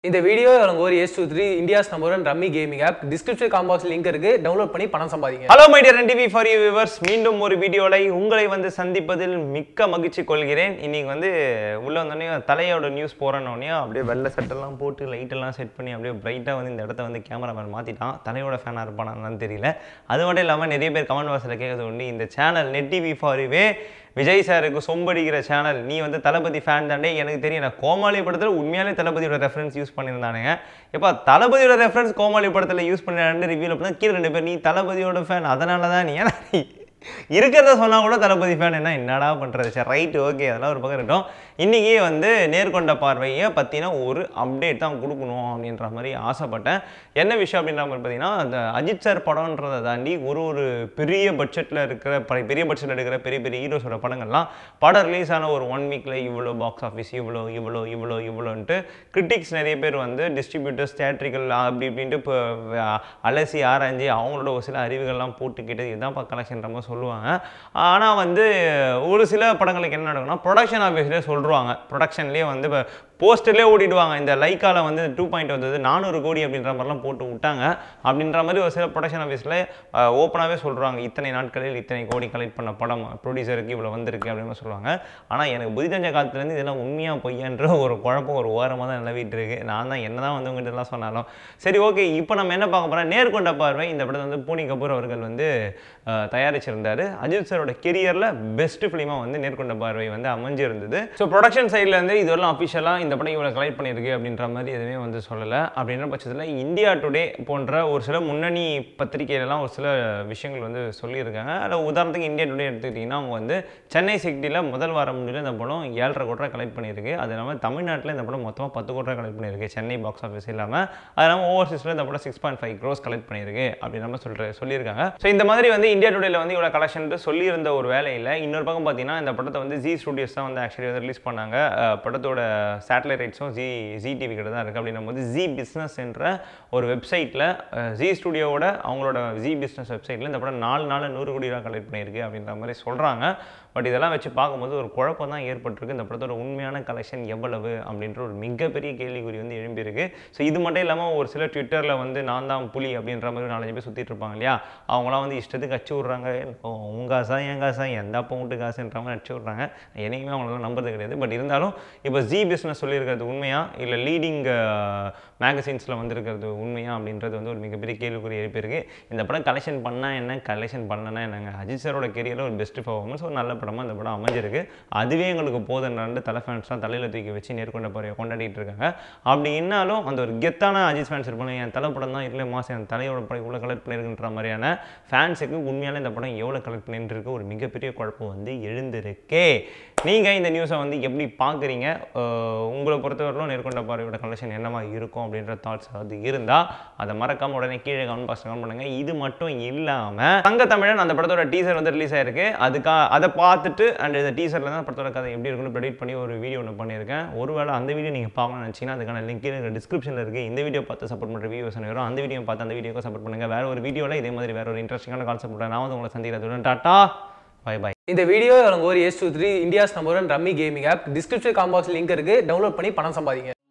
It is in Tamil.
இந்த வீடியோ வழங்க ஒரு ace two three India's number one rummy gaming app description comment box link இருக்கு டவுன்லோட் பண்ணி பணம் சம்பாதிங்க hello my dear TV for you viewers மீண்டும் ஒரு வீடியோவில் உங்களை வந்து சந்திப்பதில் மிக்க மகிழ்ச்சி கொள்கிறேன் இன்னைக்கு வந்து உள்ள வந்தோடனே தலையோட நியூஸ் போகிறோன்னே அப்படியே வெள்ளை சட்டெல்லாம் போட்டு லைட்டெல்லாம் செட் பண்ணி அப்படியே பிரைட்டாக வந்து இந்த இடத்த வந்து கேமராமேன் மாற்றிட்டான் தலையோட ஃபேனாக இருப்பானான்னு தெரியல அது மட்டும் இல்லாமல் நிறைய பேர் கமெண்ட் பாக்ஸில் கேட்கறது உண்டு இந்த சேனல் நெட் டிவி ஃபார் யூவே விஜய் சாருக்கு சொம்படிக்கிற சேனல் நீ வந்து தளபதி ஃபேன் தாண்டே எனக்கு தெரியும் நான் கோமாளி படத்தில் உண்மையாலே தளபதியோட ரெஃபரன்ஸ் யூஸ் பண்ணியிருந்தானுங்க எப்போ தளபதியோட ரெஃபரன்ஸ் கோமாளி படத்தில் யூஸ் பண்ணிட்டு ரிவ்யூவில் பார்த்தா கீழே ரெண்டு பேர் நீ தளபதியோட ஃபேன் அதனால தான் நீ ஏன்னா நீ இருக்கிறத சொன்னால் கூட தளபதி ஃபேன் என்ன என்னடா பண்ணுறது சரி ரைட்டு ஓகே அதெல்லாம் ஒரு பக்கம் இருக்கட்டும் இன்றைக்கி வந்து நேர்கொண்ட பார்வையை பற்றின ஒரு அப்டேட் தான் கொடுக்கணும் அப்படின்ற மாதிரி ஆசைப்பட்டேன் என்ன விஷயம் அப்படின்ற மாதிரி பார்த்தீங்கன்னா அந்த அஜித் சார் படம்ன்றதை தாண்டி ஒரு ஒரு பெரிய பட்ஜெட்டில் இருக்கிற ப- பெரிய பட்ஜெட்டில் எடுக்கிற பெரிய பெரிய ஹீரோஸோட படங்கள்லாம் படம் ரிலீஸ் ஆன ஒரு ஒன் வீக்கில் இவ்வளோ பாக்ஸ் ஆஃபீஸ் இவ்வளோ இவ்வளோ இவ்வளோ இவ்வளோன்ட்டு கிரிட்டிக்ஸ் நிறைய பேர் வந்து டிஸ்ட்ரிபியூட்டர்ஸ் தேட்ரிக்கல் அப்படி இப்படின்ட்டு இப்போ வ- அலசி ஆராய்ஞ்சு அவங்களோட ஒரு சில அறிவுகள்லாம் போட்டுக்கிட்டு இதுதான்ப்பா கலெக்ஷன்ற மாதிரி சொல்லுவாங்க ஆனால் வந்து ஒரு சில படங்களுக்கு என்ன நடக்கும்னா ப்ரொடக்ஷன் ஆஃபீஸ்லேயே சொல்லிடுவாங்க ப்ரொடக்ஷன்லேயே வந்து இப்போ போஸ்டர்லேயே ஓடிடுவாங்க இந்த லைக்கால வந்து டூ பாயிண்ட் வந்தது நானூறு கோடி அப்படின்ற மாதிரிலாம் போட்டு விட்டாங்க அப்படின்ற மாதிரி ஒரு சில ப்ரொடக்ஷன் ஆஃபீஸில் ஓப்பனாகவே சொல்கிறாங்க இத்தனை நாட்களில் இத்தனை கோடி கலெக்ட் பண்ண படம் ப்ரொடியூசருக்கு இவ்வளோ வந்திருக்கு அப்படின்னு மாதிரி சொல்லுவாங்க ஆனால் எனக்கு புதி தெரிஞ்ச காலத்துலேருந்து இதெல்லாம் உண்மையாக பொய்யான்ற ஒரு குழப்பம் ஒரு ஓரமாக தான் நிலவிட்டு இருக்கு நான் தான் என்ன தான் வந்து உங்ககிட்ட எல்லாம் சொன்னாலும் சரி ஓகே இப்போ நம்ம என்ன பார்க்க போகிறோம் நேர்கொண்ட பார்வை இந்த படத்தை வந்து பூனி கபூர் அவர்கள் வந்து அஹ், தயாரிச்சிருந்தாரு அஜித் சாரோட கெரியரில் பெஸ்ட் ஃபிலிமாக வந்து நேர்கொண்ட பார்வை வந்து அமைஞ்சிருந்தது ஸோ ப்ரொடக்ஷன் சைட்லேருந்து இதுவரையும் அஃபிஷியலாக இந்த படம் இவ்வளோ கலெக்ட் பண்ணியிருக்கு அப்படின்ற மாதிரி எதுவுமே வந்து சொல்லலை அப்படின்ற பட்சத்தில் இந்தியா டுடே போன்ற ஒரு சில முன்னணி பத்திரிகையிலலாம் ஒரு சில விஷயங்கள் வந்து சொல்லியிருக்காங்க அதில் உதாரணத்துக்கு இந்தியா டுடே எடுத்துக்கிட்டிங்கன்னா அவங்க வந்து சென்னை சிட்டியில் முதல் வாரம் முடியல இந்த படம் ஏழரை கோடி ரூபா கலெக்ட் பண்ணியிருக்கு அது இல்லாமல் தமிழ்நாட்டில் இந்த படம் மொத்தமாக பத்து கோடி ரூபா கலெக்ட் பண்ணியிருக்கு சென்னை பாக்ஸ் ஆஃபீஸ் இல்லாமல் அது இல்லாமல் ஓவர்சீஸில் இந்த படம் six point five crores collect பண்ணியிருக்கு அப்படின்ற மாதிரி சொல்கிற சொல்லியிருக்காங்க ஸோ இந்த மாதிரி வந்து இந்தியா டுடேல வந்து இவ்வளோ கலெக்ஷன் சொல்லியிருந்த ஒரு வேலையில் இன்னொரு பக்கம் பார்த்தீங்கன்னா இந்த படத்தை வந்து ஜி ஸ்டுடியோஸ் தான் வந்து ஆக்சுவலி வந்து ரிலீஸ் பண்ணாங்க அஹ் படத்தோட சேட்டலைட் ரைட்ஸும் ஜி ஜி டிவி கிட்ட தான் இருக்குது அப்படின்னும் போது ஜி பிஸ்னஸ் என்ற ஒரு வெப்சைட்டில் ஜி ஸ்டுடியோவோட அவங்களோட ஜி பிஸ்னஸ் வெப்சைட்டில் இந்த படம் நாலு நாள் நூறு கோடி ரூபா கலெக்ட் பண்ணியிருக்கு அப்படின்ற மாதிரி சொல்கிறாங்க பட் இதெல்லாம் வச்சு பார்க்கும்போது ஒரு குழப்பம் தான் ஏற்பட்டிருக்கு இந்த படத்தோட உண்மையான கலெக்ஷன் எவ்வளவு அப்படின்ற ஒரு மிகப்பெரிய கேள்விக்குறி வந்து எழும்பியிருக்கு ஸோ இது மட்டும் இல்லாமல் ஒரு சில ட்விட்டரில் வந்து நான் தான் புலி அப்படின்ற மாதிரி ஒரு நாலஞ்சு பேர் சுற்றிட்டு இருப்பாங்க இல்லையா அவங்களாம் வந்து இஷ்டத்துக்கு அச்சு விட்றாங்க உங்க காசா என் காசா எந்த அப்பா வீட்டு காசுன்ற மாதிரி அடிச்சு விட்றாங்க என்னைக்குமே அவங்களெல்லாம் நம்புறது கிடையாது பட் இருந்தாலும் இப்போ ஜி பிஸ்னஸ் சொல்லியிருக்கிறது உண்மையா இல்லை லீடிங் மேகசின்ஸில் வந்திருக்கிறது உண்மையா அப்படின்றது வந்து ஒரு மிகப்பெரிய கேள்விக்குறி எழுப்பியிருக்கு இந்த படம் கலெக்ஷன் பண்ணால் என்ன கலெக்ஷன் பண்ணனா என்னங்க அஜித் சாரோட கெரியரில் ஒரு பெஸ்ட் பர்ஃபார்மன்ஸ் ஒரு நல்ல படமாக இந்த படம் அமைஞ்சிருக்கு அதுவே எங்களுக்கு போதுன்னு தலை ஃபேன்ஸ்லாம் தலையில் தூக்கி வச்சு நேர்கொண்ட பறவை கொண்டாடிட்டு இருக்காங்க அப்படி இருந்தாலும் அந்த ஒரு கெத்தான அஜித் ஃபேன்ஸ் இருப்பாங்க என் தலை படம் தான் இல்லை மாதம் என் தலையோட படம் இவ்வளோ கலெக்ட் பண்ணியிருக்குன்ற மாதிரியான ஃபேன்ஸுக்கு உண்மையாலே இந்த படம் எவ்வளோ கலெக்ட் பண்ணிட்டு இருக்கு ஒரு மிகப்பெரிய குழப்பம் வந்து எழுந்திருக்கே நீங்கள் இந்த நியூஸை வந்து எப்படி பார்க்குறீங்க உங்களை பொறுத்தவரையிலும் நேர்கொண்ட பார்வையோட கலெக்ஷன் என்னவா இருக்கும் அப்படின்ற தாட்ஸ் அது இருந்தால் அதை மறக்காம உடனே கீழே கமெண்ட் பாக்ஸ் கமெண்ட் பண்ணுங்க இது மட்டும் இல்லாமல் தங்க தமிழன் அந்த படத்தோட டீசர் வந்து ரிலீஸ் ஆயிருக்கு அதுக்கா அதை பார்த்துட்டு அண்ட் இந்த டீசரில் தான் படத்தோட கதை எப்படி இருக்குன்னு ப்ரெடிட் பண்ணி ஒரு வீடியோ ஒன்று பண்ணியிருக்கேன் ஒருவேளை அந்த வீடியோ நீங்கள் பார்க்கணும்னு நினச்சிங்கன்னா அதுக்கான லிங்க் எனக்கு டிஸ்கிரிப்ஷனில் இருக்குது இந்த வீடியோ பார்த்து சப்போர்ட் பண்ணுற வியூஸ் வரும் அந்த வீடியோ பார்த்து அந்த வீடியோக்கு சப்போர்ட் பண்ணுங்க வேற ஒரு வீடியோவில் இதே மாதிரி வேற ஒரு இன்ட்ரெஸ்டிங்கான கான்செப்ட் நான் வந்து உங்களை சந்திக்கிறேன் டாட்டா பை பை இந்த வீடியோ வழங்க ஒரு ace two three India's number one rummy gaming app description comment box link இருக்கு டவுன்லோட் பண்ணி பணம் சம்பாதிங்க